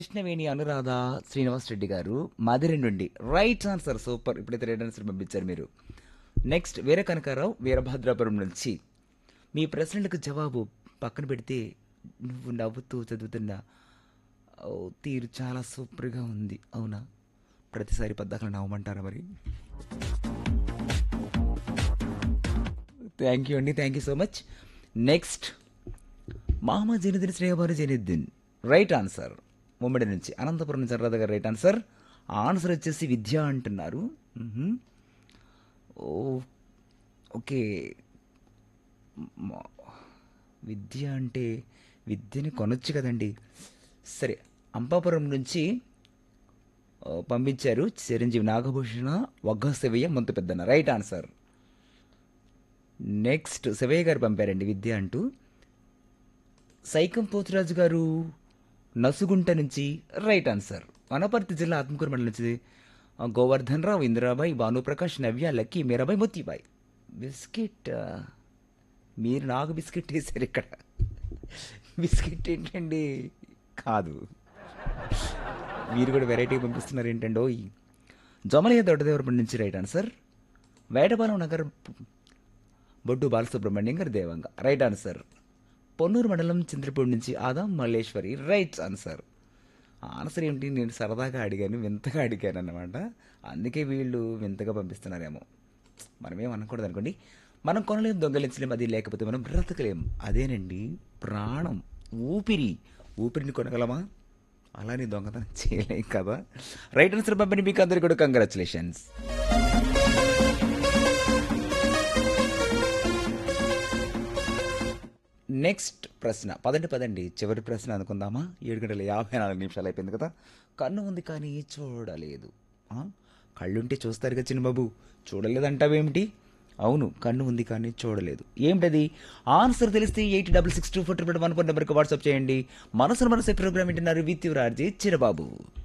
కృష్ణవేణి అనురాధ శ్రీనివాస్ రెడ్డి గారు మధురి నుండి right answer super ఇప్పుడైతే రైట్ ఆన్సర్ పంపించారు మీరు నెక్స్ట్ వీర కనకారావు వీరభద్రాపురం నుంచి మీ ప్రశ్నలకు జవాబు పక్కన పెడితే నువ్వు నవ్వుతూ చదువుతున్న ఓ, తీరు చాలా సూపర్గా ఉంది అవునా ప్రతిసారి పద్దాకలు నవ్వమంటారా మరి థ్యాంక్ యూ అండి thank you so much next మామ జనిదిన్ శ్రేయబారు జనిద్దిన్ రైట్ ఆన్సర్ ముమ్మడి నుంచి అనంతపురం నుంచి అనురాధ గారు రైట్ ఆన్సర్ ఆన్సర్ వచ్చేసి విద్య అంటున్నారు మ్హూ. ఓ ఓకే మ- విద్య అంటే విద్యని కొనొచ్చు కదండి సరే అంపాపురం నుంచి ఆ, పంపించారు చిరంజీవి నాగభూషణ వగ్గ శివయ్య ముంత పెద్దన్న రైట్ ఆన్సర్ నెక్స్ట్ శివయ్య గారు పంపారండి విద్య అంటూ సైకం పోతురాజు గారు నసుగుంట నుంచి రైట్ ఆన్సర్ వనపర్తి జిల్లా ఆత్మకూరు మండలం నుంచి ఆ, గోవర్ధన్ రావు ఇందిరాబాయి భానుప్రకాష్ నవ్య లక్కీ మీరాబాయి మొత్తిబాయి బిస్కెట్ ఆ, మీరు నాకు బిస్కెట్ వేశారు ఇక్కడ బిస్కెట్ ఏంటండి కాదు మీరు కూడా వెరైటీ పంపిస్తున్నారు ఏంటండో జొమలయ్య దొడ్డదేవరపల్లి నుంచి రైట్ ఆన్సర్ వేటపాలెం నగర్ బొడ్డు బాలసుబ్రహ్మణ్యం గారు దేవంగ రైట్ ఆన్సర్ పొన్నూరు మండలం చంద్రపూడి నుంచి Adam Malleswari right answer answer ఏమిటి నేను సరదాగా అడిగాను వింతగా అడిగాను అన్నమాట అందుకే వీళ్ళు వింతగా పంపిస్తున్నారేమో మనమేం అనకూడదు అనుకోండి మనం కొనలేం దొంగలించలేం అది లేకపోతే మనం బ్రతకలేం అదేనండి ప్రాణం ఊపిరి ఊపిరిని కొనగలమా అలానే దొంగతనం చేయలేం కదా రైట్ ఆన్సర్ పంపిణీ మీకు అందరికీ కూడా కంగ్రాచులేషన్స్ నెక్స్ట్ ప్రశ్న పదండి పదండి చివరి ప్రశ్న అనుకుందామా ఏడు గంటల యాభై నాలుగు నిమిషాలు అయిపోయింది కదా కన్ను ఉంది కానీ చూడలేదు ఆ? కళ్ళుంటే చూస్తారు కదా చిన్నబాబు చూడలేదంటావేమిటి అవును కన్ను ఉంది కానీ చూడలేదు ఏమిటది ఆన్సర్ తెలిస్తే eight double six two four triple one four నెంబర్కి వాట్సాప్ చేయండి మనసును మనసే ప్రోగ్రామ్ వింటున్నారు విత్ యువర్ ఆర్జే చిరబాబు